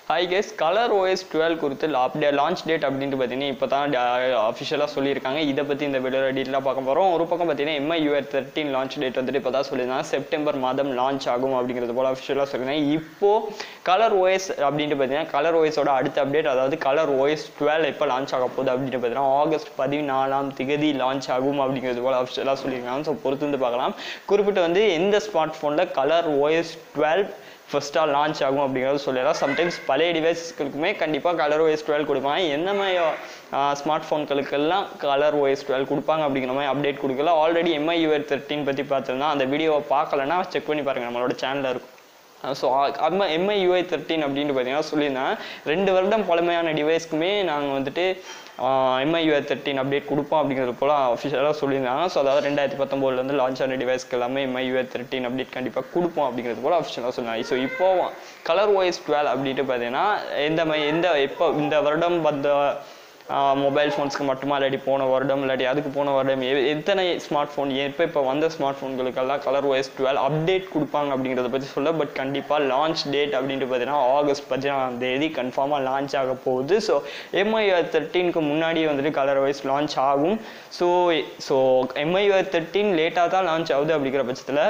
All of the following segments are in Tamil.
hi guys Color OS twelve குறித்து அப்டே லான்ச் டேட் அப்படின்ட்டு பார்த்தீங்கன்னா இப்போ தான் அஃபிஷியலாக சொல்லியிருக்காங்க இதை பற்றி இந்த வீடியோ டீட்டெயிலாக பார்க்க போகிறோம் ஒரு பக்கம் பார்த்தீங்கன்னா MIUI thirteen launch date வந்துட்டு இப்போ தான் சொல்லியிருந்தாங்க செப்டம்பர் மாதம் லான்ச் ஆகும் அப்படிங்கிறது போல் அஃபிஷியலாக சொல்லியிருந்தாங்க இப்போது கலர் ஓஎஸ் அப்படின்ட்டு பார்த்தீங்கன்னா கலர் ஓஎஸோட அடுத்த அப்டேட் அதாவது கலர் ஓஎஸ் டுவெல் எப்போ லான்ச் ஆக போகுது அப்படின்ட்டு பார்த்தீங்கன்னா ஆகஸ்ட் பதினாலாம் திகதி லான்ச் ஆகும் அப்படிங்கிறது போல் அஃபிஷியலாக சொல்லியிருக்காங்க ஸோ பொறுத்து வந்து பார்க்கலாம் குறிப்பிட்டு வந்து எந்த ஸ்மார்ட் ஃபோனில் கலர் ஓஎஸ் டுவெல் ஃபஸ்ட்டாக லான்ச் ஆகும் அப்படிங்கிறது சொல்லிடலாம் சம்டைம்ஸ் பழைய டிவைஸ்களுக்குமே கண்டிப்பாக கலர் ஓஎஸ் டுவெல் கொடுப்பாங்க என்ன மாதிரி ஸ்மார்ட் ஃபோன்களுக்கெல்லாம் கலர் ஓஎஸ் டுவெல் கொடுப்பாங்க அப்படிங்கிற மாதிரி அப்டேட் கொடுக்கல ஆல்ரெடி எம்ஐ யூஆர் தேர்ட்டின் பற்றி பார்த்துருந்தா அந்த வீடியோவை பார்க்கலன்னா செக் பண்ணி பாருங்கள் நம்மளோட சேனலில் இருக்கும் ஸோ அம்மா எம்ஐ யூஐ தேர்ட்டின் அப்படின்ட்டு பார்த்தீங்கன்னா சொல்லியிருந்தேன் ரெண்டு வருடம் பழமையான டிவைஸ்க்குமே நாங்கள் வந்துட்டு எம்ஐ யூஐ தேர்ட்டின் அப்டேட் கொடுப்போம் அப்படிங்கிறது போல் அஃபிஷியலாக சொல்லியிருந்தாங்க ஸோ அதாவது ரெண்டாயிரத்தி பத்தொம்போதுலேருந்து லான்ச் ஆன டிவைஸ்க்கு எல்லாமே எம்ஐ யூஐ தேர்ட்டின் அப்டேட் கண்டிப்பாக கொடுப்போம் அப்படிங்கிறது போல் அஃபிஷியலாக சொன்னாங்க ஸோ இப்போ கலர் ஓஎஸ் டுவெல் அப்படின்ட்டு பார்த்தீங்கன்னா எந்த மாதிரி எந்த எப்போ இந்த வருடம் வந்த மொபைல் ஃபோன்ஸ்க்கு மட்டுமா இல்லாட்டி போன வருடம் இல்லாட்டி அதுக்கு போன வருடம் எ- எத்தனை ஸ்மார்ட் ஃபோன் எப்போ இப்போ வந்த ஸ்மார்ட் ஃபோன்களுக்கெல்லாம் கலர் OS டுவெல் அப்டேட் கொடுப்பாங்க அப்படிங்கிறத பற்றி சொல்ல பட் கண்டிப்பாக லான்ச் டேட் அப்படின்ட்டு பார்த்தீங்கன்னா ஆகஸ்ட் பதினாலாம் தேதி கன்ஃபார்மாக லான்ச் ஆக போகுது ஸோ எம்ஐ தேர்ட்டீனுக்கு முன்னாடி வந்துட்டு கலர் வைஸ் லான்ச் ஆகும் ஸோ ஸோ எம்ஐ தேர்ட்டீன் லேட்டாக தான் லான்ச் ஆகுது அப்படிங்கிற பட்சத்தில்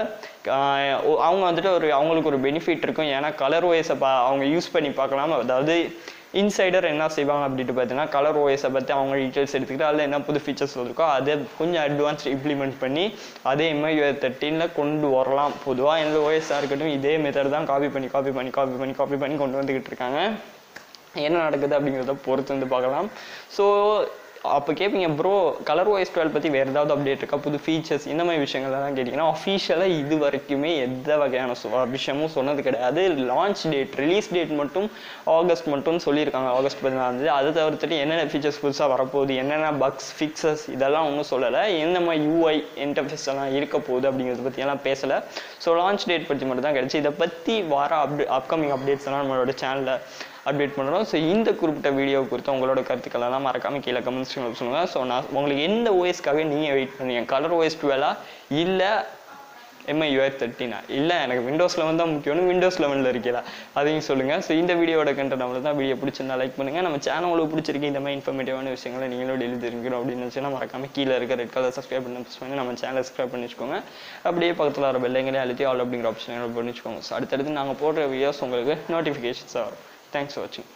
அவங்க வந்துட்டு ஒரு அவங்களுக்கு ஒரு பெனிஃபிட் இருக்கும் ஏன்னா கலர் ஓஎஸை பா அவங்க யூஸ் பண்ணி பார்க்கலாம் அதாவது இன்சைடர் என்ன செய்வாங்க அப்படின்ட்டு பார்த்தீங்கன்னா கலர் ஓஎஸை பற்றி அவங்க டீட்டெயில்ஸ் எடுத்துக்கிட்டு அதில் என்ன புது ஃபீச்சர்ஸ் இருக்கோ அதை கொஞ்சம் அட்வான்ஸ் இம்ப்ளிமெண்ட் பண்ணி அதே எம்ஐ தேர்ட்டீனில் கொண்டு வரலாம் பொதுவாக எந்த ஓஎஸாக இருக்கட்டும் இதே மெத்தட் தான் காப்பி பண்ணி காப்பி பண்ணி காப்பி பண்ணி காப்பி பண்ணி கொண்டு வந்துக்கிட்டு இருக்காங்க என்ன நடக்குது அப்படிங்கிறத பொறுத்து வந்து பார்க்கலாம் ஸோ அப்போ கேட்பீங்க ப்ரோ கலர் வாய்ஸ் டுவெல் பற்றி வேறு ஏதாவது அப்டேட் இருக்கா புது ஃபீச்சர்ஸ் இந்த மாதிரி விஷயங்கள்லாம் கேட்டிங்கன்னா அஃபிஷியலாக இது வரைக்குமே எந்த வகையான சொ- விஷயமும் சொன்னது கிடையாது லான்ச் டேட் ரிலீஸ் டேட் மட்டும் ஆகஸ்ட் மட்டும் சொல்லியிருக்காங்க ஆகஸ்ட் பதினாலு அதை தவிர்த்துட்டு என்னென்ன ஃபீச்சர்ஸ் புதுசாக வரப்போகுது என்னென்ன பக்ஸ் ஃபிக்சஸ் இதெல்லாம் ஒன்றும் சொல்லலை என்ன மாதிரி யூஐ இன்டர்ஃபேஸ் எல்லாம் இருக்க போகுது அப்படிங்கிறத பற்றியெல்லாம் பேசலை ஸோ லான்ச் டேட் பற்றி மட்டும் தான் கிடச்சி இதை பற்றி வர அப்டே அப்கமிங் அப்டேட்ஸ் எல்லாம் நம்மளோட சேனலில் அப்டேட் பண்ணுறோம் ஸோ இந்த குறிப்பிட்ட வீடியோ குறித்து உங்களோட கருத்துக்கள் எல்லாம் மறக்காமல் கீழே கமெண்ட்ஸ் சொல்லுங்கள் ஸோ நான் உங்களுக்கு எந்த ஓஎஸ்க்காக நீங்கள் வெயிட் பண்ணீங்க கலர் ஓஎஸ் டுவெலா இல்லை எம்ஐ யூஆர் தேர்ட்டினா இல்லை எனக்கு விண்டோஸ் லெவன் தான் முக்கியம்னு விண்டோஸ் லெவனில் இருக்கல அதையும் சொல்லுங்கள் ஸோ இந்த வீடியோட கண்டென்ட் அவ்வளோ தான் வீடியோ பிடிச்சிருந்தா லைக் பண்ணுங்கள் நம்ம சேனல் உங்களுக்கு பிடிச்சிருக்கு இந்த மாதிரி இன்ஃபர்மேட்டிவான விஷயங்களை நீங்களும் டெய்லி தெரிஞ்சுக்கணும் அப்படின்னு நினச்சினா மறக்காமல் கீழே இருக்க ரெட் கலர் சப்ஸ்கிரைப் பண்ணி ப்ரெஸ் பண்ணி நம்ம சேனலை சப்ஸ்கிரைப் பண்ணி வச்சுக்கோங்க அப்படியே பக்கத்தில் வர பெல்லைங்களே அழுத்தி ஆல் அப்படிங்கிற ஆப்ஷன் பண்ணி வச்சுக்கோங்க ஸோ அடுத்தடுத்து நாங்கள் போடுற வீடியோஸ் உங்களுக்கு நோட்டிஃபிகேஷன்ஸாக வரும் தேங்க்ஸ் ஃபார் வாட்சிங்